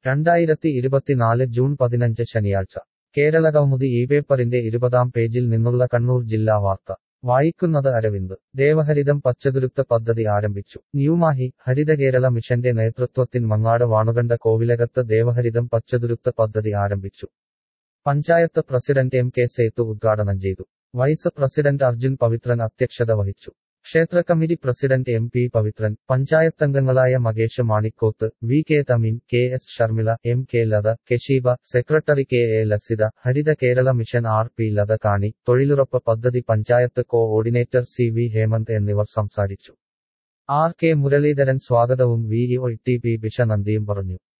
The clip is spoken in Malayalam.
രണ്ടായിരത്തി ഇരുപത്തിനാല് ജൂൺ പതിനഞ്ച് ശനിയാഴ്ച കേരളകൗമുദി ഈ പേപ്പറിന്റെ ഇരുപതാം പേജിൽ നിന്നുള്ള കണ്ണൂർ ജില്ലാ വാർത്ത വായിക്കുന്നത് അരവിന്ദ് ദേവഹരിതം പച്ചതുരുത്ത് പദ്ധതി ആരംഭിച്ചു ന്യൂമാഹി ഹരിതകേരള മിഷന്റെ നേതൃത്വത്തിൽ മങ്ങാട് വാണുകണ്ട കോവിലകത്ത് ദേവഹരിതം പച്ചതുരുത്ത് പദ്ധതി ആരംഭിച്ചു panchayat president M K Sethu ഉദ്ഘാടനം ചെയ്തു വൈസ് പ്രസിഡന്റ് അർജുൻ പവിത്രൻ അധ്യക്ഷത വഹിച്ചു ക്ഷേത്ര committee president M P Pavithran പഞ്ചായത്തംഗങ്ങളായ Makesh Manikkoth V K Tamim K S Sharmila M K Latha കെഷീബ secretary K A Lasitha Haritha Kerala mission R P Latha കാണി തൊഴിലുറപ്പ് പദ്ധതി panchayat coordinator C V Hemant എന്നിവർ സംസാരിച്ചു ആർ കെ മുരളീധരൻ സ്വാഗതവും V E O T P ബിഷ നന്ദിയും പറഞ്ഞു